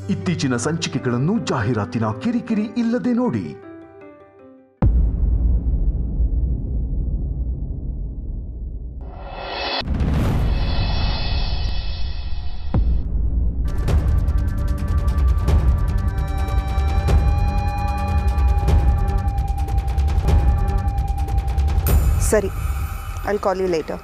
ಇತ್ತೀಚಿನ ಸಂಚಿಕೆಗಳನ್ನು ಜಾಹೀರಾತಿನ ಕಿರಿಕಿರಿ ಇಲ್ಲದೆ ನೋಡಿ ಸರಿ ಐ ಕಾಲ್ ಯು ಲೇಟರ್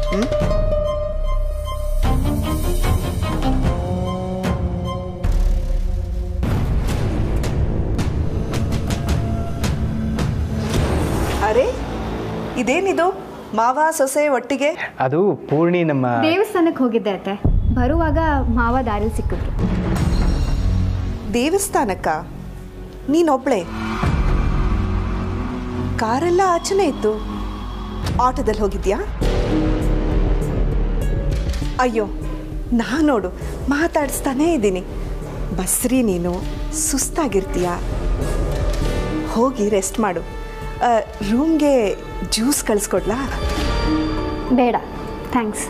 ಅರೆ ಇದೇನಿದು ಮಾವ ಸೊಸೆ ಒಟ್ಟಿಗೆ ಅದು ಪೂರ್ಣಿ ನಮ್ಮ ದೇವಸ್ಥಾನಕ್ಕೆ ಹೋಗಿದ್ದೆ ಅತ್ತೆ ಬರುವಾಗ ಮಾವ ದಾರಿ ಸಿಕ್ಕಿದ್ರು ದೇವಸ್ಥಾನಕ್ಕ ನೀನೊಬ್ಳೆ ಕಾರೆಲ್ಲ ಆಚೆನೇ ಇತ್ತು ಆಟೋದಲ್ಲಿ ಹೋಗಿದ್ಯಾ ಅಯ್ಯೋ ನಾ ನೋಡು ಮಾತಾಡಿಸ್ತಾನೇ ಇದ್ದೀನಿ ಬಸ್ರಿ ನೀನು ಸುಸ್ತಾಗಿರ್ತೀಯ ಹೋಗಿ ರೆಸ್ಟ್ ಮಾಡು ರೂಮ್ಗೆ ಜ್ಯೂಸ್ ಕಳಿಸ್ಕೊಡ್ಲಾ ಬೇಡ ಥ್ಯಾಂಕ್ಸ್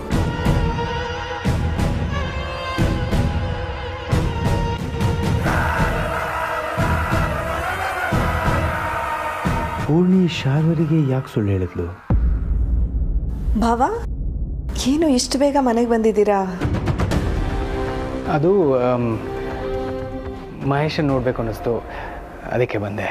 ಪೂರ್ಣಿ ಶಾರ್ವರಿಗೆ ಯಾಕೆ ಸುಳ್ಳು ಹೇಳಿದ್ಲು ಭಾವ ಏನು ಇಷ್ಟು ಬೇಗ ಮನೆಗೆ ಬಂದಿದ್ದೀರಾ ಅದು ಆಮ್, ಮಹೇಶನ್ ನೋಡ್ಬೇಕು ಅನ್ನಿಸ್ತು ಅದಕ್ಕೆ ಬಂದೆ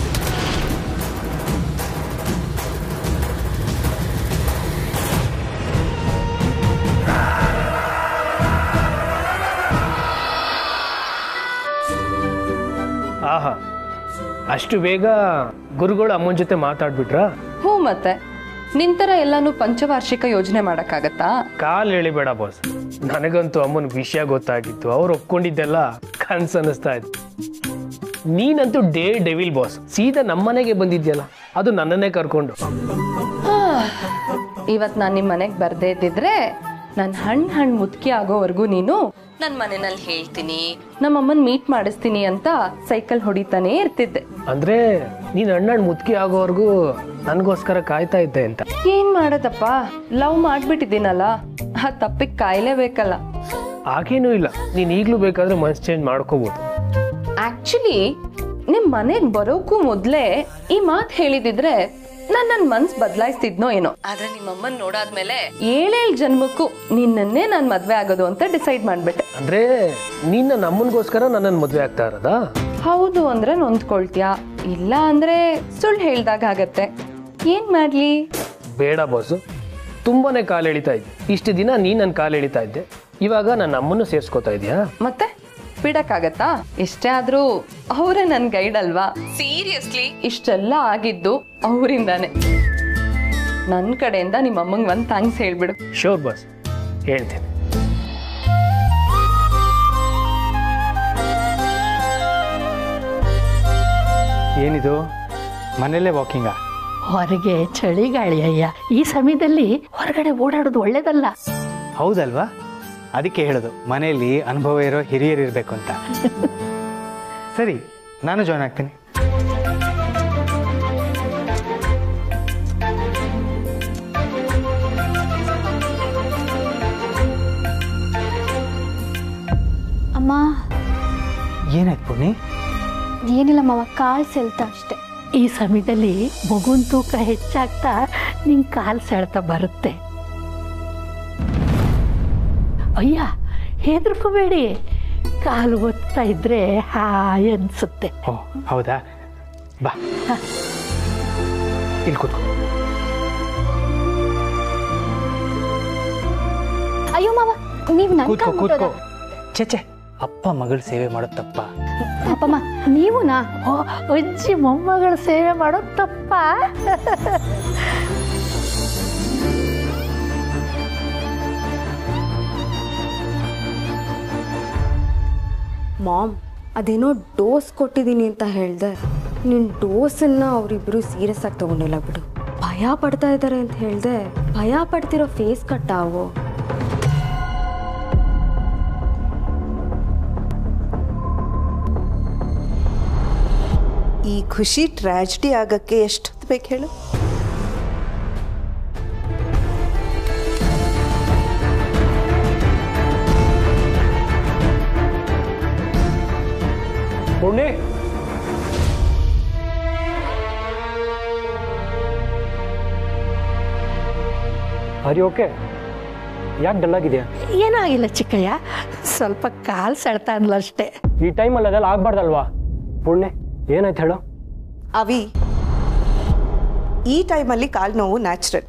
ಆಹಾ ಅಷ್ಟು ಬೇಗ ಗುರುಗಳು ಅಮ್ಮನ ಜೊತೆ ಮಾತಾಡ್ಬಿಟ್ರಾ ಹ್ಞೂ ಮತ್ತೆ ನಿಂತರ ಎಲ್ಲಾನು ಪಂಚವಾರ್ಷಿಕ ಯೋಜನೆ ಮಾಡಕ್ಕಾಗತ್ತಾ ಕಾಲ್ ಹೇಳಿಬೇಡ ಬಾಸ್ ನನಗಂತೂ ಅಮ್ಮನ ವಿಷಯ ಗೊತ್ತಾಗಿತ್ತು ಅವ್ರು ಒಪ್ಕೊಂಡಿದ್ದೆಲ್ಲ ಕನ್ಸ್ ಅನ್ನಿಸ್ತಾ ಇತ್ತು ನೀನಂತೂ ಡೇ ಡೆವಿಲ್ ಬಾಸ್ ಸೀದಾ ನಮ್ಮನೆಗೆ ಬಂದಿದ್ಯಲ್ಲ ಅದು ನನ್ನನ್ನೇ ಕರ್ಕೊಂಡು ಇವತ್ ನಾನು ನಿಮ್ಮ ಮನೆಗೆ ಬರ್ದೇ ಇದ್ದಿದ್ರೆ ನಾನು ಹಣ್ಣು ಹಣ್ಣು ಮುದುಕಿ ಆಗೋವರೆಗೂ ನೀನು ನನ್ನ ಮನೆಯಲ್ಲಿ ಹೇಳ್ತೀನಿ ನಮ್ಮಮ್ಮನ ಮೀಟ್ ಮಾಡಿಸ್ತೀನಿ ಅಂತ ಸೈಕಲ್ ಹೊಡಿತಾನೇ ಇರ್ತಿದ್ದೆ ಅಂದ್ರೆ ನೀನ್ ಅಣ್ಣಣ್ಣ ಮುದ್ಕಿ ಆಗೋವರೆಗೂ ನನಗೋಸ್ಕರ ಕಾಯ್ತಾ ಇದ್ದೆ ಅಂತ ಏನ್ ಮಾಡೋದಪ್ಪ ಲವ್ ಮಾಡ್ಬಿಟ್ಟಿದ್ದೀನಲ್ಲ ಆ ತಪ್ಪಿಗೆ ಕಾಯ್ಲೇಬೇಕಲ್ಲ ಹಾಗೇನೂ ಇಲ್ಲ ನೀನ್ ಈಗ್ಲೂ ಬೇಕಾದ್ರೆ ಮನ್ಸ್ ಚೇಂಜ್ ಮಾಡ್ಕೋಬಹುದು ಆಕ್ಚುಲಿ ನಿಮ್ ಮನೆಗ್ ಬರೋಕ್ಕೂ ಮೊದ್ಲೇ ಈ ಮಾತ್ ಹೇಳಿದಿದ್ರೆ ನಾನ್ ನನ್ ಮನ್ಸ್ ಬದಲಾಯಿಸ್ತಿದ್ನೋ ಏನೋ ಆದ್ರೆ ನಿಮ್ಮಮ್ಮನ್ ನೋಡಾದ್ಮೇಲೆ ಏಳೇಳ್ ಜನ್ಮಕ್ಕೂ ನಿನ್ನನ್ನೇ ನಾನ್ ಮದ್ವೆ ಆಗೋದು ಅಂತ ಡಿಸೈಡ್ ಮಾಡ್ಬಿಟ್ಟೆ ಅಂದ್ರೆ ನೀನ್ ನನ್ನ ಅಮ್ಮನಿಗೋಸ್ಕರ ನನ್ನನ್ನು ಮದ್ವೆ ಆಗ್ತಾ ಇರೋದಾ ಹೌದು ಅಂದ್ರೆ ನೊಂದ್ಕೊಳ್ತ್ಯಾ ಇಲ್ಲ ಅಂದ್ರೆ ಸುಳ್ಳು ಹೇಳ್ದಾಗ ಆಗತ್ತೆ ಏನ್ ಮಾಡ್ಲಿ ಬೇಡ ಬಾಸು ತುಂಬಾನೇ ಕಾಲು ಎಳಿತಾ ಇದ್ದೆ ಇಷ್ಟು ದಿನ ನೀ ನನ್ನ ಕಾಲು ಎಳಿತಾ ಇದ್ದೆ ಇವಾಗ ನನ್ನ ಅಮ್ಮನ್ನು ಸೇರ್ಸ್ಕೊತಾ ಇದೆಯಾ ಮತ್ತೆ ಬಿಡಕ್ಕಾಗತ್ತಾ ಎಷ್ಟೇ ಆದ್ರೂ ಅವರೇ ನನ್ ಗೈಡ್ ಅಲ್ವಾ ಸೀರಿಯಸ್ಲಿ ಇಷ್ಟೆಲ್ಲ ಆಗಿದ್ದು ಅವರಿಂದಾನೆ ನನ್ ಕಡೆಯಿಂದ ನಿಮ್ಮ ಅಮ್ಮಂಗ್ ಒಂದ್ ಥ್ಯಾಂಕ್ಸ್ ಹೇಳ್ಬಿಡು ಶೋರ್ ಬಾಸ್ ಹೇಳ್ತೀನಿ ಏನಿದು ಮನೇಲೇ ವಾಕಿಂಗಾ ಹೊರಗೆ ಚಳಿಗಾಳಿ ಅಯ್ಯ ಈ ಸಮಯದಲ್ಲಿ ಹೊರಗಡೆ ಓಡಾಡೋದು ಒಳ್ಳೇದಲ್ಲ ಹೌದಲ್ವಾ ಅದಕ್ಕೆ ಹೇಳೋದು ಮನೆಯಲ್ಲಿ ಅನುಭವ ಇರೋ ಹಿರಿಯರು ಇರಬೇಕು ಅಂತ ಸರಿ ನಾನು ಜಾಯ್ನ್ ಆಗ್ತೀನಿ ಅಮ್ಮ ಏನಾಯ್ತು ಪೂರ್ಣಿ ಏನಿಲ್ಲ ಮಾವ ಕಾಲ್ ಸೆಳ್ತಾ ಅಷ್ಟೆ ಈ ಸಮಯದಲ್ಲಿ ಮಗುನ್ ತೂಕ ಹೆಚ್ಚಾಗ್ತಾ ನಿಂಗೆ ಕಾಲು ಸೆಳೆತ ಬರುತ್ತೆ ಅಯ್ಯ ಹೆದರ್ಕೋಬೇಡಿ ಕಾಲು ಒತ್ತಾ ಇದ್ರೆ ಹಾಯ್ ಅನ್ಸುತ್ತೆ ಓ ಹೌದಾ ಬಾ ಇಲ್ಲಿ ಕೂತ್ಕೋ ಅಯ್ಯೋ ಮಾವ ನೀವ್ ನನ್ ಕೂತ್ಕೋ ಕಾಲ್ ಕೂತ್ಕೋ ಮುಟ್ಟೋದಾ? ಛೆ ಛೆ ಅಪ್ಪ ಮಗಳ ಸೇವೆ ಮಾಡೋದು ತಪ್ಪ ಪಾಪಮ್ಮ ನೀವುನಾ ಓ ಅಜ್ಜಿ ಮೊಮ್ಮಗಳ ಸೇವೆ ಮಾಡೋದು ತಪ್ಪ ಮಾಮ್ ಅದೇನೋ ಡೋಸ್ ಕೊಟ್ಟಿದ್ದೀನಿ ಅಂತ ಹೇಳ್ದೆ ನಿನ್ನ ಡೋಸನ್ನ ಅವರಿಬ್ಬರು ಸೀರಿಯಸ್ ಆಗಿ ತಗೊಂಡಿಲ್ಲ ಬಿಡು ಭಯ ಪಡ್ತಾ ಇದ್ದಾರೆ ಅಂತ ಹೇಳ್ದೆ ಭಯ ಪಡ್ತಿರೋ ಫೇಸ್ ಕಟ್ಟಾವು ಈ ಖುಷಿ ಟ್ರ್ಯಾಜಿಡಿ ಆಗಕ್ಕೆ ಎಷ್ಟೊತ್ತು ಬೇಕು ಹೇಳು ಪುಣ್ಯ ಅರಿ ಓಕೆ ಯಾಕೆ ಡಲ್ ಆಗಿದೆಯಾ ಏನಾಗಿಲ್ಲ ಚಿಕ್ಕಯ್ಯ ಸ್ವಲ್ಪ ಕಾಲು ಸೆಳ್ತಾ ಅಂದ್ಲು ಅಷ್ಟೇ ಈ ಟೈಮಲ್ಲಿ ಅದೆಲ್ಲ ಆಗ್ಬಾರ್ದಲ್ವಾ ಪುಣ್ಯ ಏನಾಯ್ತು ಹೇಳು ಅವಿ ಈ ಟೈಮಲ್ಲಿ ಕಾಲು ನೋವು ನ್ಯಾಚುರಲ್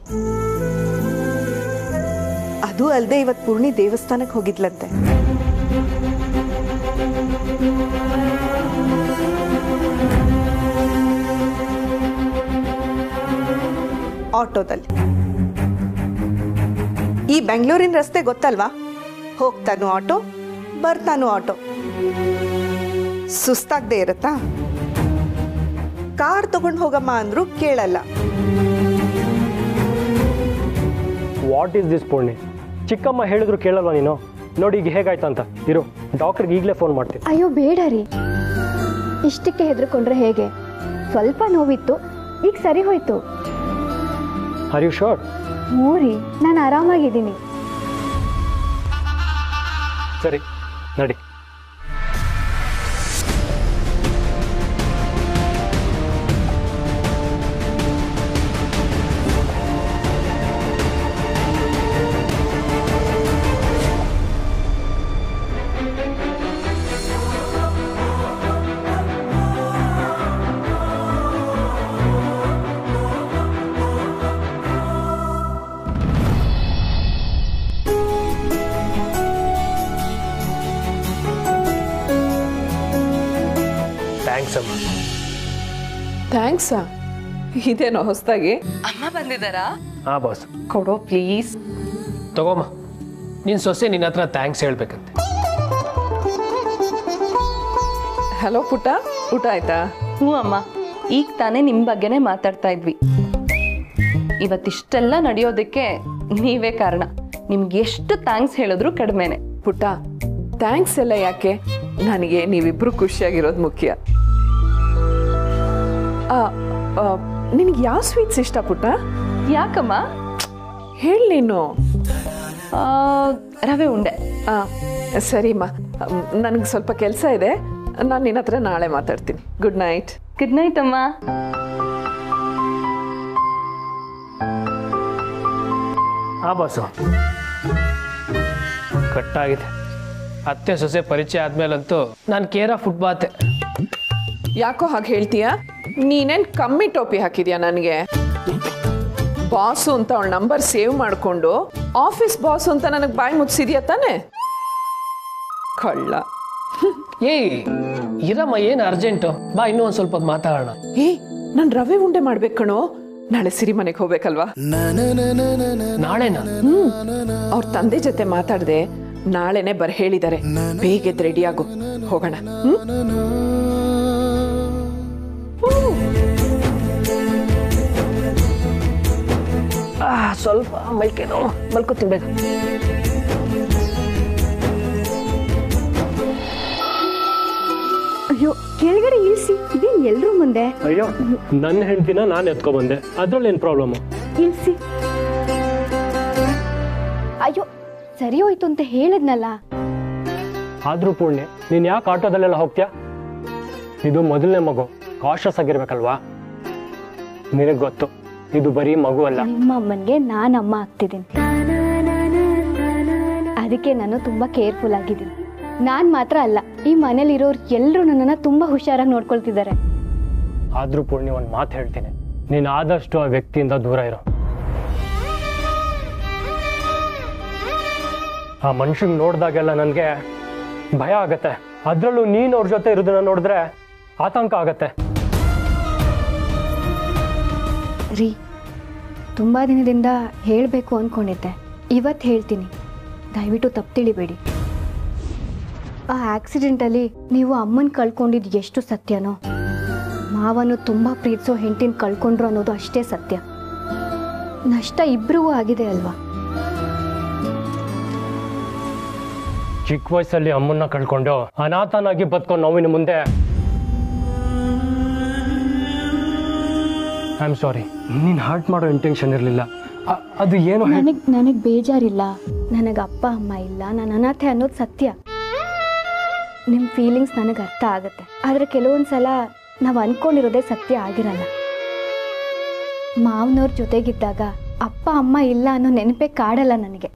ಅದು ಅಲ್ಲದೆ ಇವತ್ತು ಪೂರ್ಣಿ ದೇವಸ್ಥಾನಕ್ಕೆ ಹೋಗಿದ್ಲಂತೆ ಆಟೋದಲ್ಲಿ ಈ ಬೆಂಗಳೂರಿನ ರಸ್ತೆ ಗೊತ್ತಲ್ವಾ ಹೋಗ್ತಾನು ಆಟೋ ಬರ್ತಾನು ಆಟೋ ಸುಸ್ತಾಗದೆ ಇರುತ್ತಾ ಕಾರ್ ತಗೊಂಡು ಹೋಗಮ್ಮ ಅಂದ್ರು ಕೇಳಲ್ಲ ವಾಟ್ ಈಸ್ ದಿಸ್ ಪುಣ್ಯ ಚಿಕ್ಕಮ್ಮ ಹೇಳಿದ್ರು ಕೇಳಲ್ವಾ ನೀನು ನೋಡಿ ಈಗ ಹೇಗಾಯ್ತು ಅಂತ ಇರು ಡಾಕ್ಟ್ರಿಗೆ ಈಗಲೇ ಫೋನ್ ಮಾಡ್ತೀನಿ ಅಯ್ಯೋ ಬೇಡ ರೀ ಇಷ್ಟಕ್ಕೆ ಹೆದರ್ಕೊಂಡ್ರೆ ಹೇಗೆ ಸ್ವಲ್ಪ ನೋವಿತ್ತು ಈಗ ಸರಿ ಹೋಯ್ತು ಆರ್ ಯು ಶೋರ್ ಹ್ಞೂ ರೀ ನಾನು ಆರಾಮಾಗಿದ್ದೀನಿ ಸರಿ ನಡಿ ಥ್ಯಾಂಕ್ಸ್ ಅಮ್ಮ ಥ್ಯಾಂಕ್ಸಾ ಇದೇನೋ ಹೊಸದಾಗಿ ಅಮ್ಮ ಬಂದಿದ್ದಾರಾ ಹಾಂ ಬಾಸ್ ಕೊಡೋ ಪ್ಲೀಸ್ ತಗೋಮ್ಮ ನಿನ್ನ ಸೊಸೆ ನಿನ್ನ ಹತ್ರ ಥ್ಯಾಂಕ್ಸ್ ಹೇಳ್ಬೇಕಂತೆ ಹಲೋ ಪುಟ್ಟ ಊಟ ಆಯ್ತಾ ಹ್ಞೂ ಅಮ್ಮ ಈಗ ತಾನೇ ನಿಮ್ಮ ಬಗ್ಗೆನೇ ಮಾತಾಡ್ತಾ ಇದ್ವಿ ಇವತ್ತಿಷ್ಟೆಲ್ಲ ನಡೆಯೋದಕ್ಕೆ ನೀವೇ ಕಾರಣ ನಿಮ್ಗೆ ಎಷ್ಟು ಥ್ಯಾಂಕ್ಸ್ ಹೇಳಿದ್ರು ಕಡಿಮೆನೆ ಪುಟ್ಟ ಥ್ಯಾಂಕ್ಸ್ ಎಲ್ಲ ಯಾಕೆ ನನಗೆ ನೀವಿಬ್ರು ಖುಷಿಯಾಗಿರೋದು ಮುಖ್ಯ ನಿನಗೆ ಯಾವ ಸ್ವೀಟ್ಸ್ ಇಷ್ಟ ಪುಟ್ಟ ಯಾಕಮ್ಮ ಹೇಳಿ ನೀನು ಆ, ರವೆ ಉಂಡೆ ಆ, ಸರಿಮ್ಮ ನನಗೆ ಸ್ವಲ್ಪ ಕೆಲಸ ಇದೆ ನಾನು ನಿನ್ನ ಹತ್ರ ನಾಳೆ ಮಾತಾಡ್ತೀನಿ ಗುಡ್ ನೈಟ್ ಗುಡ್ ನೈಟ್ ಅಮ್ಮ ಹಾಂ ಬಾಸು ಕಟ್ಟಾಗಿದೆ ಅತ್ತೆ ಸೊಸೆ ಪರಿಚಯ ಆದ್ಮೇಲಂತೂ ನಾನು ಕೇರ ಫುಟ್ಬಾತೆ ಯಾಕೋ ಹಾಗೆ ಹೇಳ್ತೀಯಾ ನೀನೇನು ಕಮ್ಮಿ ಟೋಪಿ ಹಾಕಿದ್ಯಾ ನನಗೆ ಬಾಸು ಅಂತ ಅವಳ ನಂಬರ್ ಸೇವ್ ಮಾಡಿಕೊಂಡು ಆಫೀಸ್ ಬಾಸು ಅಂತ ನನಗೆ ಬಾಯಿ ಮುಚ್ಚಿದ್ಯಾ ತಾನೆ ಕಳ್ಳ ಏಯ್ ಇರಮ್ಮ ಏನು ಅರ್ಜೆಂಟು ಬಾ ಇನ್ನೂ ಒಂದು ಸ್ವಲ್ಪ ಹೊತ್ತು ಮಾತಾಡೋಣ ಏ ನಾನು ರವೆ ಉಂಡೆ ಮಾಡ್ಬೇಕು ಕಣೋ ನಾಳೆ ಸಿರಿ ಮನೆಗೆ ಹೋಗ್ಬೇಕಲ್ವಾ ನಾಳೆನಾ ಹ್ಮ್ ಅವ್ರ ತಂದೆ ಜೊತೆ ಮಾತಾಡ್ದೆ ನಾಳೆನೆ ಬರ್ ಹೇಳಿದ್ದಾರೆ ಬೇಗ ಎದ್ದು ರೆಡಿ ಆಗು ಹೋಗೋಣ ಹ್ಮ್ ಆ, ಸ್ವಲ್ಪ ಮೈಕೆ ನೋವು ಮಲ್ಕೋತೀನಿ ಬೇಗ ಅಯ್ಯೋ ಕೆಳಗಡೆ ಇಳಿಸಿ ಇದೇನು ಎಲ್ರೂ ಮುಂದೆ ಅಯ್ಯೋ ನನ್ನ ಹೆಂಡ್ತಿನ ನಾನು ಎತ್ಕೊಬಂದೆ ಅದ್ರಲ್ಲಿ ಏನು ಪ್ರಾಬ್ಲಮ್ಮು ಇಳಿಸಿ ಅಯ್ಯೋ ಸರಿ ಹೋಯ್ತು ಅಂತ ಹೇಳಿದ್ನಲ್ಲ ಆದ್ರೂ ಪುಣ್ಯ ನೀನು ಯಾಕೆ ಆಟೋದಲ್ಲೆಲ್ಲ ಹೋಗ್ತೀಯಾ ಇದು ಮೊದಲನೇ ಮಗು ಕಾಶಸ್ ಆಗಿರ್ಬೇಕಲ್ವಾ ನಿನಗೆ ಗೊತ್ತು ಇದು ಬರೀ ಮಗು ಅಲ್ಲ ನಿಮ್ಮ ಅಮ್ಮನಿಗೆ ನಾನು ಅಮ್ಮ ಆಗ್ತಿದ್ದೀನಿ ಅದಕ್ಕೆ ನಾನು ತುಂಬಾ ಕೇರ್ಫುಲ್ ಆಗಿದ್ದೀನಿ ನಾನು ಮಾತ್ರ ಅಲ್ಲ ಈ ಮನೇಲಿರೋರು ಎಲ್ಲರೂ ನನ್ನನ್ನು ತುಂಬಾ ಹುಷಾರಾಗಿ ನೋಡ್ಕೊಳ್ತಿದ್ದಾರೆ ಆದ್ರೂ ಪುಣ್ಯ ಒಂದು ಮಾತು ಹೇಳ್ತೀನಿ ನೀನು ಆದಷ್ಟು ಆ ವ್ಯಕ್ತಿಯಿಂದ ದೂರ ಇರೋ ಆ ಮನುಷ್ಯನ್ ನೋಡಿದಾಗೆಲ್ಲ ನನಗೆ ಭಯ ಆಗತ್ತೆ ಅದರಲ್ಲೂ ನೀನು ಅವ್ರ ಜೊತೆ ಇರೋದನ್ನ ನೋಡಿದ್ರೆ ಆತಂಕ ಆಗತ್ತೆ ರೀ ತುಂಬ ದಿನದಿಂದ ಹೇಳಬೇಕು ಅಂದ್ಕೊಂಡಿದ್ದೆ ಇವತ್ತು ಹೇಳ್ತೀನಿ ದಯವಿಟ್ಟು ತಪ್ಪು ತಿಳಿಬೇಡಿ ಆ ಆಕ್ಸಿಡೆಂಟಲ್ಲಿ ನೀವು ಅಮ್ಮನ ಕಳ್ಕೊಂಡಿದ್ದು ಎಷ್ಟು ಸತ್ಯನೋ ಮಾವನು ತುಂಬ ಪ್ರೀತಿಸೋ ಹೆಂಡತಿನ ಕಳ್ಕೊಂಡ್ರು ಅನ್ನೋದು ಅಷ್ಟೇ ಸತ್ಯ ನಷ್ಟ ಇಬ್ಬರಿಗೂ ಆಗಿದೆ ಅಲ್ವಾ ಚಿಕ್ಕ ವಯಸ್ಸಲ್ಲಿ ಅಮ್ಮನ್ನ ಕಳ್ಕೊಂಡು ಅನಾಥನಾಗಿ ಬದುಕೋ ನೋವಿನ ಮುಂದೆ ಐ ಆಮ್ ಸಾರಿ ನೀನು ಹರ್ಟ್ ಮಾಡೋ ಇಂಟೆನ್ಷನ್ ಇರಲಿಲ್ಲ ಅದು ಏನು ಹೇಳ್- ನನಗೆ ನನಗೆ ಬೇಜಾರಿಲ್ಲ ನನಗೆ ಅಪ್ಪ ಅಮ್ಮ ಇಲ್ಲ ನಾನು ಅನಾಥೆ ಅನ್ನೋದು ಸತ್ಯ ನಿಮ್ಮ ಫೀಲಿಂಗ್ಸ್ ನನಗೆ ಅರ್ಥ ಆಗುತ್ತೆ ಆದರೆ ಕೆಲವೊಂದು ಸಲ ನಾವು ಅಂದ್ಕೊಂಡಿರೋದೇ ಸತ್ಯ ಆಗಿರಲ್ಲ ಮಾವನವ್ರ ಜೊತೆಗಿದ್ದಾಗ ಅಪ್ಪ ಅಮ್ಮ ಇಲ್ಲ ಅನ್ನೋ ನೆನಪೇ ಕಾಡಲ್ಲ ನನಗೆ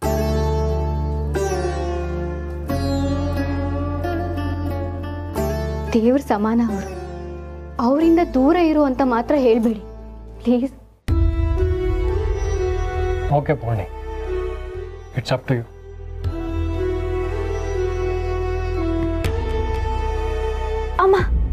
ದೇವ್ರ ಸಮಾನ ಅವರು ಅವರಿಂದ ದೂರ ಇರು ಅಂತ ಮಾತ್ರ ಹೇಳಬೇಡಿ please okay Poorni it's up to you ಅಮ್ಮ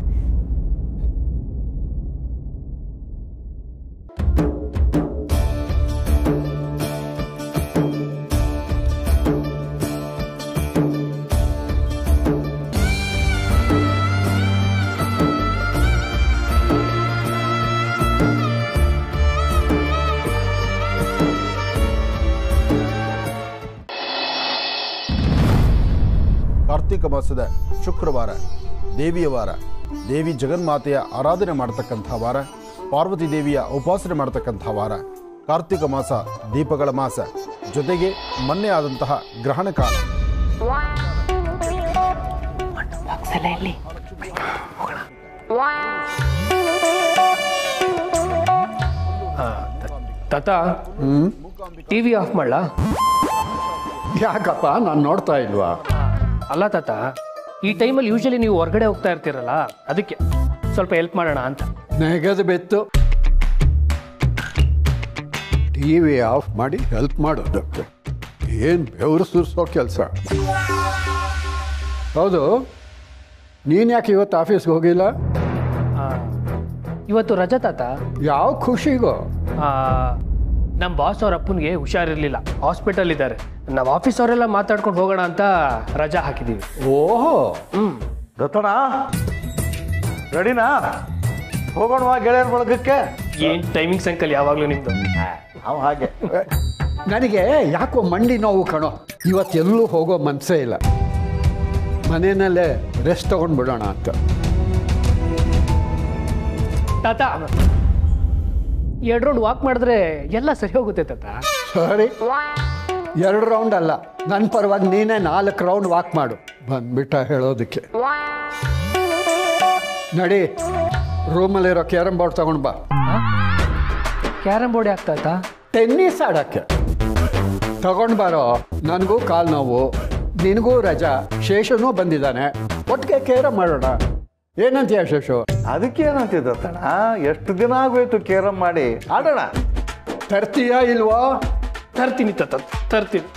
ಕಾರ್ತಿಕ ಮಾಸದ ಶುಕ್ರವಾರ ದೇವಿಯ ವಾರ ದೇವಿ ಜಗನ್ಮಾತೆಯ ಆರಾಧನೆ ಮಾಡತಕ್ಕಂಥ ವಾರ ಪಾರ್ವತಿ ದೇವಿಯ ಉಪಾಸನೆ ಮಾಡತಕ್ಕಂಥ ವಾರ ಕಾರ್ತಿಕ ಮಾಸ ದೀಪಗಳ ಮಾಸ ಜೊತೆಗೆ ಮೊನ್ನೆ ಆದಂತಹ ಗ್ರಹಣ ಕಾಲ ತಾತ ಟಿವಿ ಆಫ್ ಮಾಡ್ಲಾ ಯಾಕಪ್ಪ ನಾನು ನೋಡ್ತಾ ಇಲ್ವಾ ಅಲ್ಲ ತಾತ ಈ ಟೈಮಲ್ಲಿ ಯೂಶಲಿ ನೀವು ಹೊರಗಡೆ ಹೋಗ್ತಾ ಇರ್ತೀರಲ್ಲ ಅದಕ್ಕೆ ಸ್ವಲ್ಪ ಹೆಲ್ಪ್ ಮಾಡೋಣ ಅಂತ ನೆಗದು ಬೆತ್ತು ಟಿ ವಿ ಆಫ್ ಮಾಡಿ ಹೆಲ್ಪ್ ಮಾಡೋದಕ್ಕೆ ಏನು ಬೆವರು ಸುರಿಸೋ ಕೆಲಸ ಹೌದು ನೀನು ಯಾಕೆ ಇವತ್ತು ಆಫೀಸ್ಗೆ ಹೋಗಿಲ್ಲ ಆ, ಇವತ್ತು ರಜಾ ತಾತ ಯಾವ ಖುಷಿಗೋ ಆ, ನಮ್ಮ ಬಾಸ್ ಅವ್ರ ಅಪ್ಪನಿಗೆ ಹುಷಾರಿರ್ಲಿಲ್ಲ ಹಾಸ್ಪಿಟಲ್ ಇದ್ದಾರೆ ನಾವು ಆಫೀಸ್ ಅವರೆಲ್ಲ ಮಾತಾಡ್ಕೊಂಡು ಹೋಗೋಣ ಅಂತ ರಜಾ ಹಾಕಿದೀವಿ ಓಹೋ ಹ್ಮ್ ದತ್ತಣ ರೆಡಿನಾ ಹೋಗೋಣವಾ ಗೆಳೆಯರ ಬಳಗಕ್ಕೆ ಏನ್ ಟೈಮಿಂಗ್ಸ್ ಅಂಕಲ್ ಯಾವಾಗ್ಲೂ ನಿಮ್ದು ನಾವು ಹಾಗೆ ನನಗೆ ಯಾಕೋ ಮಂಡಿ ನೋವು ಕಣೋ ಇವತ್ತೆಲ್ಲೂ ಹೋಗೋ ಮನಸ್ಸೇ ಇಲ್ಲ ಮನೆಯಲ್ಲೇ ರೆಸ್ಟ್ ತಗೊಂಡು ಬಿಡೋಣ ಅಂತ ತಾತ ಎರಡು ರೌಂಡ್ ವಾಕ್ ಮಾಡಿದ್ರೆ ಎಲ್ಲ ಸರಿ ಹೋಗುತ್ತೆ ತಾತ ಸರಿ ಎರಡು ರೌಂಡ್ ಅಲ್ಲ ನನ್ನ ಪರವಾಗಿ ನೀನೇ ನಾಲ್ಕು ರೌಂಡ್ ವಾಕ್ ಮಾಡು ಬಂದ್ಬಿಟ್ಟ ಹೇಳೋದಕ್ಕೆ ನಡಿ ರೂಮಲ್ಲಿರೋ ಕ್ಯಾರಮ್ ಬೋರ್ಡ್ ತಗೊಂಡು ಬಾ ಕ್ಯಾರಮ್ ಬೋರ್ಡ್ ಯಾಕೆ ತಾತ ಟೆನ್ನಿಸ್ ಆಡಕ್ಕೆ ತಗೊಂಡು ಬಾರೋ ನನಗೂ ಕಾಲು ನೋವು ನಿನಗೂ ರಜಾ ಶೇಷನೂ ಬಂದಿದ್ದಾನೆ ಒಟ್ಟಿಗೆ ಕೇರಮ್ ಮಾಡೋಣ ಏನಂತೀಯ ಶೇಷು ಅದಕ್ಕೇನಂತೆ ದತ್ತಣ ಎಷ್ಟು ದಿನ ಆಗೋಯ್ತು ಕೇರಮ್ ಮಾಡಿ ಆಡೋಣ ತರ್ತೀಯಾ ಇಲ್ವೋ ತರ್ತೀನಿ ತಾತ ತರ್ತೀನಿ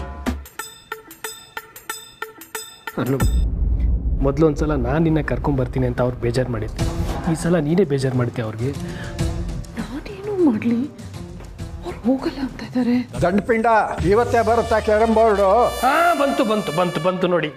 ಅನ್ನು ಮೊದಲು ಒಂದ್ಸಲ ನಾನು ನಿನ್ನ ಕರ್ಕೊಂಡ್ ಬರ್ತೀನಿ ಅಂತ ಅವ್ರು ಬೇಜಾರು ಮಾಡಿದ್ದೆ ಈ ಸಲ ನೀನೇ ಬೇಜಾರು ಮಾಡ್ತೀಯ ಅವ್ರಿಗೆ ನಾನೇನು ಮಾಡಲಿ ಅವ್ರು ಹೋಗಲ್ಲ ಅಂತ ಇದ್ದಾರೆ ದಂಡಪಿಂಡ ಇವತ್ತೇ ಬರುತ್ತಾ ಕ್ಯಾರಮ್ ಬೋರ್ಡು ಹಾ ಬಂತು ಬಂತು ಬಂತು ಬಂತು ನೋಡಿ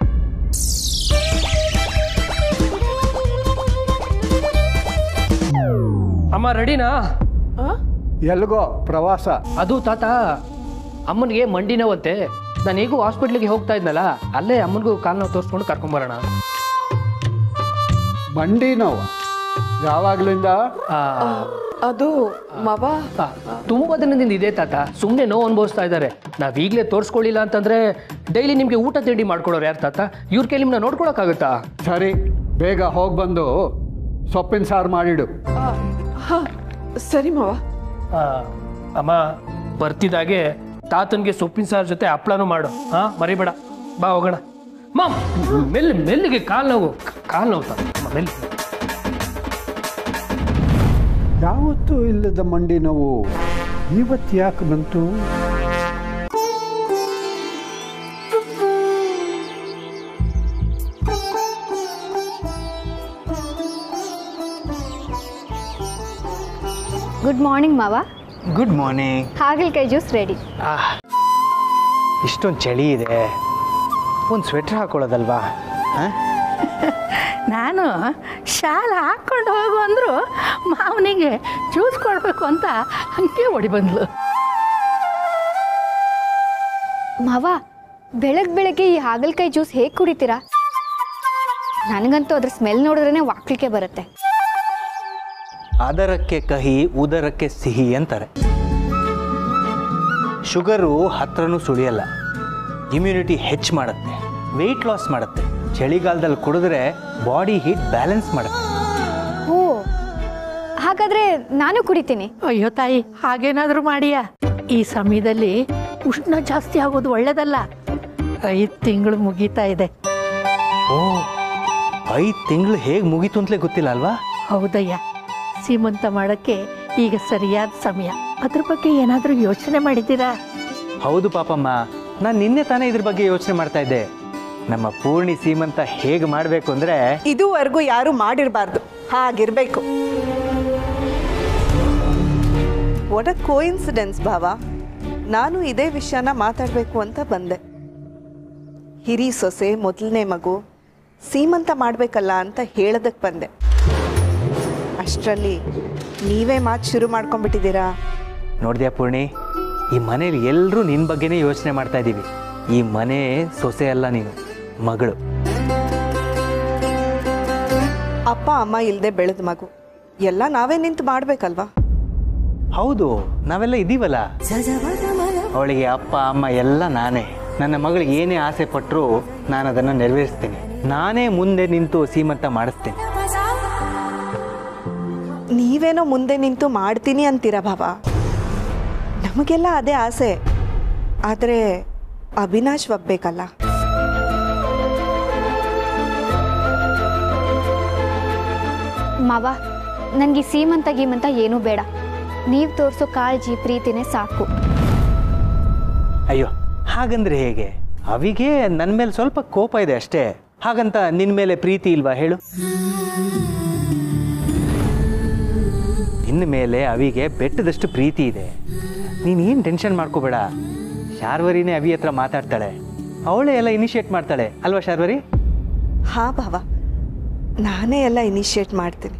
ಅಮ್ಮ ರೆಡಿನಾ ಎಲ್ಗೋ ಪ್ರವಾಸ ಅದು ತಾತ ಅಮ್ಮನಿಗೆ ಮಂಡಿ ನೋವಂತೆ ನಾನು ಹೇಗೂ ಹಾಸ್ಪಿಟ್ಲಿಗೆ ಹೋಗ್ತಾ ಇದ್ನಲ್ಲ ಅಲ್ಲೇ ಅಮ್ಮನಿಗೂ ಕಾಲು ನೋವು ತೋರಿಸ್ಕೊಂಡು ಕರ್ಕೊಂಬರೋಣ ಮಂಡಿ ನೋವು ಯಾವಾಗ್ಲಿಂದ ಅದು ಮವ ಆ, ತುಂಬಾ ದಿನದಿಂದ ಇದೆ ತಾತ ಸುಮ್ಮನೆ ನೋವು ಅನುಭವಿಸ್ತಾ ಇದ್ದಾರೆ ನಾವ್ ಈಗಲೇ ತೋರಿಸ್ಕೊಳ್ಳಿಲ್ಲ ಅಂತಂದ್ರೆ ಡೈಲಿ ನಿಮ್ಗೆ ಊಟ ತಿಂಡಿ ಮಾಡ್ಕೊಡೋರು ಯಾರು ತಾತ ಇವ್ರ ಕೈಲಿ ನಿಮ್ನ ನೋಡ್ಕೊಳಕ್ಕಾಗುತ್ತಾ ಸರಿ ಬೇಗ ಹೋಗಿ ಬಂದು ಸೊಪ್ಪಿನ ಸಾರು ಮಾಡಿಡು ಹಾ ಸರಿ ಮವ ಆ, ಅಮ್ಮ ಬರ್ತಿದ್ದಾಗೆ ತಾತನ್ಗೆ ಸೊಪ್ಪಿನ ಸಾರು ಜೊತೆ ಹಪ್ಳನೂ ಮಾಡು ಹಾ ಮರಿಬೇಡ ಬಾ ಹೋಗೋಣ ಮಾಮ್ ಮೆಲ್ಲ ಮೆಲ್ಲಿಗೆ ಕಾಲು ನೋವು ಕಾಲು ನೋವು ತಾತ ಅಮ್ಮ, ಮೆಲ್ಲ ಯಾವತ್ತೂ ಇಲ್ಲದ ಮಂಡಿ ನೋವು ಇವತ್ತು ಯಾಕೆ ಬಂತು ಗುಡ್ ಮಾರ್ನಿಂಗ್ ಮಾವ ಗುಡ್ ಮಾರ್ನಿಂಗ್ ಹಾಗಲಕಾಯಿ ಜ್ಯೂಸ್ ರೆಡಿ ಇಷ್ಟೊಂದು ಚಳಿ ಇದೆ ಒಂದು ಸ್ವೆಟ್ರ್ ಹಾಕೊಳ್ಳೋದಲ್ವಾ ಹಾಂ ನಾನು ಶಾಲೆ ಹಾಕ್ಕೊಂಡು ಹೋಗು ಅಂದರು ಮಾವನಿಗೆ ಜ್ಯೂಸ್ ಕೊಡಬೇಕು ಅಂತ ಹಂಗೆ ಹೊಡಿ ಬಂದ್ಲು ಮಾವ ಬೆಳಗ್ಗೆ ಬೆಳಗ್ಗೆ ಈ ಹಾಗಲಕಾಯಿ ಜ್ಯೂಸ್ ಹೇಗೆ ಕುಡಿತೀರಾ ನನಗಂತೂ ಅದ್ರ ಸ್ಮೆಲ್ ನೋಡಿದ್ರೇ ವಾಕ್ಲಿಕ್ಕೆ ಬರುತ್ತೆ ಅದರಕ್ಕೆ ಕಹಿ ಉದರಕ್ಕೆ ಸಿಹಿ ಅಂತಾರೆ ಶುಗರು ಹತ್ರನೂ ಸುಳಿಯಲ್ಲ ಇಮ್ಯುನಿಟಿ ಹೆಚ್ಚು ಮಾಡುತ್ತೆ ವೆಯ್ಟ್ ಲಾಸ್ ಮಾಡುತ್ತೆ ಚಳಿಗಾಲದಲ್ಲಿ ಕುಡಿದ್ರೆ ಬಾಡಿ ಹೀಟ್ ಬ್ಯಾಲೆನ್ಸ್ ಮಾಡುತ್ತೆ ಓ ಹಾಗಾದ್ರೆ ನಾನು ಕುಡಿತೀನಿ ಅಯ್ಯೋ ತಾಯಿ ಹಾಗೇನಾದ್ರೂ ಮಾಡಿಯ ಈ ಸಮಯದಲ್ಲಿ ಉಷ್ಣ ಜಾಸ್ತಿ ಆಗೋದು ಒಳ್ಳೇದಲ್ಲ ಐದು ತಿಂಗಳು ಮುಗೀತಾ ಇದೆ ಓ ಐದು ತಿಂಗಳು ಹೇಗೆ ಮುಗೀತು ಅಂತಲೇ ಗೊತ್ತಿಲ್ಲ ಅಲ್ವಾ ಹೌದಯ್ಯ ಸೀಮಂತ ಮಾಡಕ್ಕೆ ಈಗ ಸರಿಯಾದ ಸಮಯ ಅದ್ರ ಬಗ್ಗೆ ಏನಾದ್ರೂ ಯೋಚನೆ ಮಾಡಿದ್ದೀರಾ ಹೌದು ಪಾಪಮ್ಮ ನಾನು ನಿನ್ನೆ ತಾನೇ ಇದ್ರ ಬಗ್ಗೆ ಯೋಚನೆ ಮಾಡ್ತಾ ಇದ್ದೆ ನಮ್ಮ ಪೂರ್ಣಿ ಸೀಮಂತ ಹೇಗೆ ಮಾಡಬೇಕು ಅಂದರೆ ಇದುವರೆಗೂ ಯಾರು ಮಾಡಿರಬಾರ್ದು ಹಾಗಿರ್ಬೇಕು ವಾಟ್ ಅ ಕೋಇನ್ಸಿಡೆನ್ಸ್ ಭಾವ ನಾನು ಇದೇ ವಿಷಯನ ಮಾತಾಡಬೇಕು ಅಂತ ಬಂದೆ ಹಿರಿ ಸೊಸೆ ಮೊದಲನೇ ಮಗು ಸೀಮಂತ ಮಾಡಬೇಕಲ್ಲ ಅಂತ ಹೇಳೋದಕ್ಕೆ ಬಂದೆ ಅಷ್ಟರಲ್ಲಿ ನೀವೇ ಮಾತು ಶುರು ಮಾಡ್ಕೊಂಡ್ಬಿಟ್ಟಿದ್ದೀರಾ ನೋಡಿದ್ಯಾ ಪೂರ್ಣಿ ಈ ಮನೇಲಿ ಎಲ್ಲರೂ ನಿನ್ನ ಬಗ್ಗೆನೇ ಯೋಚನೆ ಮಾಡ್ತಾ ಇದ್ದೀವಿ ಈ ಮನೆ ಸೊಸೆ ಅಲ್ಲ ನೀನು ಮಗಳು ಅಪ್ಪ ಅಮ್ಮ ಇಲ್ಲದೆ ಬೆಳೆದ ಮಗು ಎಲ್ಲ ನಾವೇ ನಿಂತು ಮಾಡಬೇಕಲ್ವಾ ಹೌದು ನಾವೆಲ್ಲ ಇದ್ದೀವಲ್ಲ ಅವಳಿಗೆ ಅಪ್ಪ ಅಮ್ಮ ಎಲ್ಲ ನಾನೇ ನನ್ನ ಮಗಳಿಗೆ ಏನೇ ಆಸೆ ಪಟ್ಟರು ನಾನು ಅದನ್ನು ನೆರವೇರಿಸ್ತೀನಿ ನಾನೇ ಮುಂದೆ ನಿಂತು ಸೀಮಂತ ಮಾಡಿಸ್ತೀನಿ ನೀವೇನೋ ಮುಂದೆ ನಿಂತು ಮಾಡ್ತೀನಿ ಅಂತೀರ ಭಾವ ನಮಗೆಲ್ಲ ಅದೇ ಆಸೆ ಆದರೆ ಅವಿನಾಶ್ ಒಪ್ಬೇಕಲ್ಲ ಮಾವ ನನಗೆ ಸೀಮಂತ ಗೀಮಂತ ಏನೂ ಬೇಡ ನೀವು ತೋರಿಸೋ ಕಾಳಜಿ ಪ್ರೀತಿನೇ ಸಾಕು ಅಯ್ಯೋ ಹಾಗಂದ್ರೆ ಹೇಗೆ ಅವಿಗೆ ನನ್ನ ಮೇಲೆ ಸ್ವಲ್ಪ ಕೋಪ ಇದೆ ಅಷ್ಟೇ ಹಾಗಂತ ನಿನ್ನ ಮೇಲೆ ಪ್ರೀತಿ ಇಲ್ವಾ ಹೇಳು ನಿನ್ನ ಮೇಲೆ ಅವಿಗೆ ಬೆಟ್ಟದಷ್ಟು ಪ್ರೀತಿ ಇದೆ ನೀನೇನು ಟೆನ್ಷನ್ ಮಾಡ್ಕೋಬೇಡ ಶಾರ್ವರಿನೇ ಅವಿ ಹತ್ರ ಮಾತಾಡ್ತಾಳೆ ಅವಳೇ ಎಲ್ಲ ಇನಿಷಿಯೇಟ್ ಮಾಡ್ತಾಳೆ ಅಲ್ವಾ ಶಾರ್ವರಿ ಹಾ ಭಾವ ನಾನೇ ಎಲ್ಲ ಇನಿಷಿಯೇಟ್ ಮಾಡ್ತೀನಿ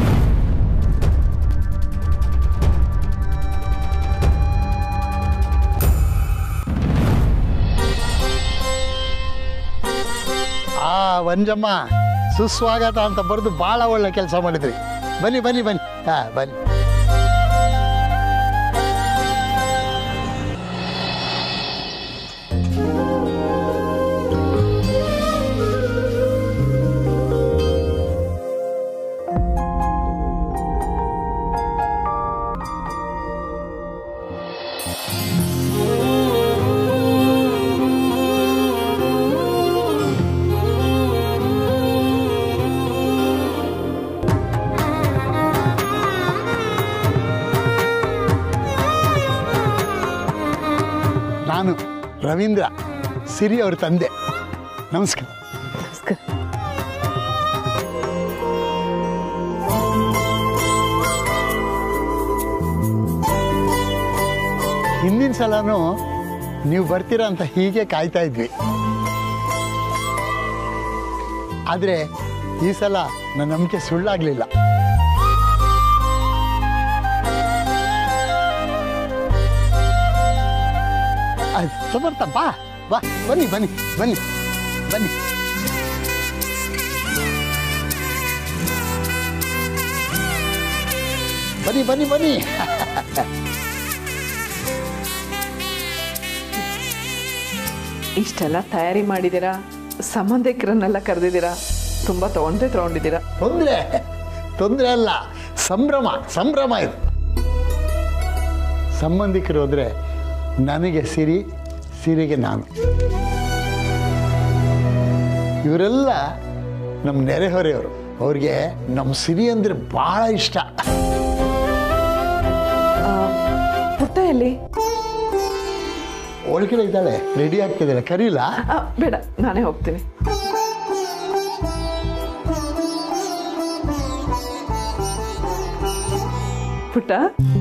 ಆ ವಂಜಮ್ಮ ಸುಸ್ವಾಗತ ಅಂತ ಬರೆದು ಭಾಳ ಒಳ್ಳೆ ಕೆಲಸ ಮಾಡಿದ್ರಿ ಬನ್ನಿ ಬನ್ನಿ ಬನ್ನಿ ಹಾಂ ಬನ್ನಿ ನಾನು ರವೀಂದ್ರ ಸಿರಿ ಅವ್ರ ತಂದೆ ನಮಸ್ಕಾರ ನಮಸ್ಕಾರ ಹಿಂದಿನ ಸಲನೂ ನೀವು ಬರ್ತೀರಾ ಅಂತ ಹೀಗೆ ಕಾಯ್ತಾ ಇದ್ವಿ ಆದರೆ ಈ ಸಲ ನನ್ನ ನಂಬಿಕೆ ಸುಳ್ಳಾಗಲಿಲ್ಲ ಸಮರ್ಥ ಬಾ ಬಾ ಬನ್ನಿ ಬನ್ನಿ ಬನ್ನಿ ಬನ್ನಿ ಬನ್ನಿ ಬನ್ನಿ ಬನ್ನಿ ಇಷ್ಟೆಲ್ಲ ತಯಾರಿ ಮಾಡಿದ್ದೀರಾ ಸಂಬಂಧಿಕರನ್ನೆಲ್ಲ ಕರೆದಿದ್ದೀರಾ ತುಂಬ ತೊಗೊಂಡ್ರೆ ತೊಗೊಂಡಿದ್ದೀರಾ ತೊಂದರೆ ತೊಂದರೆ ಅಲ್ಲ ಸಂಭ್ರಮ ಸಂಭ್ರಮ ಇದು ಸಂಬಂಧಿಕರು ಅಂದರೆ ನನಗೆ ಸಿರಿ ಸಿರಿಗೆ ನಾನು ಇವರೆಲ್ಲ ನಮ್ಮ ನೆರೆಹೊರೆಯವರು ಅವ್ರಿಗೆ ನಮ್ಮ ಸಿರಿ ಅಂದರೆ ಭಾಳ ಇಷ್ಟ ಪುಟ್ಟ ಎಲ್ಲಿ ಒಳಗಡೆ ಇದ್ದಾಳೆ ರೆಡಿ ಆಗ್ತಿದ್ದಾಳೆ ಕರೀಲ ಆ, ಬೇಡ ನಾನೇ ಹೋಗ್ತೀನಿ ಪುಟ್ಟ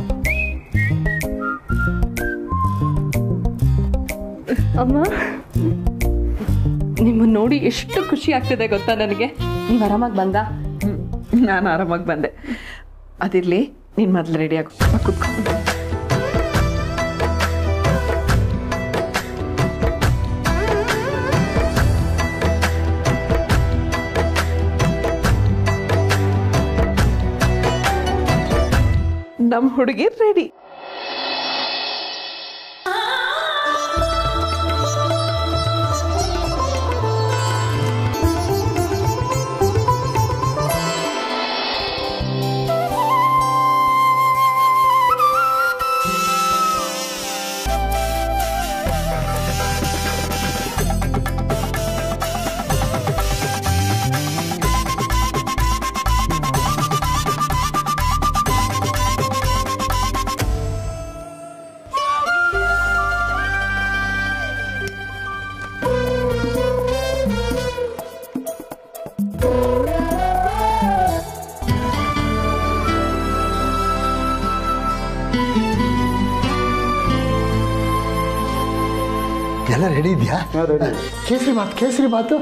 ಅಮ್ಮ ನಿಮ್ಮನ್ನ ನೋಡಿ ಎಷ್ಟು ಖುಷಿ ಆಗ್ತಿದೆ ಗೊತ್ತಾ ನನಗೆ ನೀವು ಆರಾಮಾಗಿ ಬಂದ ನಾನು ಆರಾಮಾಗಿ ಬಂದೆ ಅದಿರಲಿ ನೀನು ಮೊದಲು ರೆಡಿ ಆಗು ಕೂತ್ಕೊಂಡು ನಮ್ಮ ಹುಡುಗಿ ರೆಡಿ ಎಲ್ಲ ರೆಡಿ ಇದೆಯಾ ಕೇಸರಿ ಬಾತ್ ಕೇಸರಿ ಬಾತು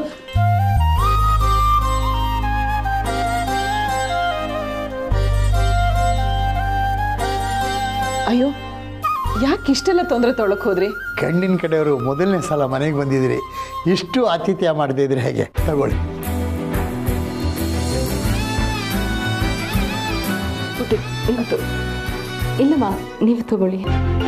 ಅಯ್ಯೋ ಯಾಕೆ ಇಷ್ಟೆಲ್ಲ ತೊಂದರೆ ತೊಳಕ್ ಹೋದ್ರಿ ಗಂಡಿನ ಕಡೆಯವರು ಮೊದಲನೇ ಸಲ ಮನೆಗೆ ಬಂದಿದ್ದೀರಿ ಇಷ್ಟು ಆತಿಥ್ಯ ಮಾಡದೇ ಇದ್ರೆ ಹೇಗೆ ತಗೊಳ್ಳಿ ಇವತ್ತು ಇಲ್ಲಮ್ಮ ನೀವು ತಗೊಳ್ಳಿ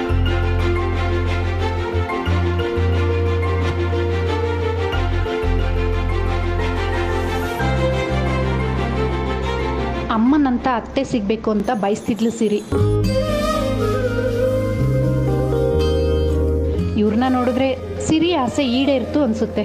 ಅಮ್ಮನಂತ ಅತ್ತೆ ಸಿಗ್ಬೇಕು ಅಂತ ಬಯಸ್ತಿದ್ಲು ಸಿರಿ ಇವ್ರನ್ನ ನೋಡಿದ್ರೆ ಸಿರಿ ಆಸೆ ಈಡೇರ್ತು ಅನ್ಸುತ್ತೆ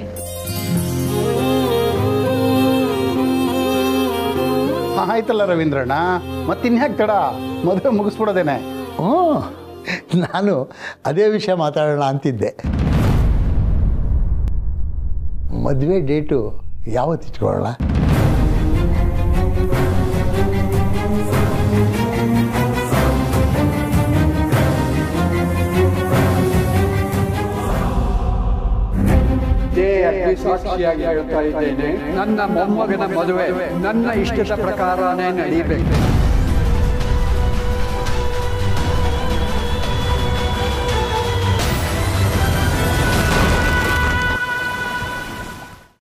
ಆಯ್ತಲ್ಲ ರವೀಂದ್ರಣ್ಣ ಮತ್ತಿನ್ಯಾಕೆ ತಡ ಮದುವೆ ಮುಗಿಸ್ಬಿಡೋದೇನೆ ಹ್ಞೂ ನಾನು ಅದೇ ವಿಷಯ ಮಾತಾಡೋಣ ಅಂತಿದ್ದೆ ಮದುವೆ ಡೇಟು ಯಾವತ್ತು ಇಟ್ಕೊಳ್ಳೋಣ ಸಾಕ್ಷಿಯಾಗಿ ಹೇಳ್ತಾ ಇದ್ದೇನೆ ನನ್ನ ಮೊಮ್ಮಗನ ಮದುವೆ ನನ್ನ ಇಷ್ಟದ ಪ್ರಕಾರನೇ ನಡೀಬೇಕು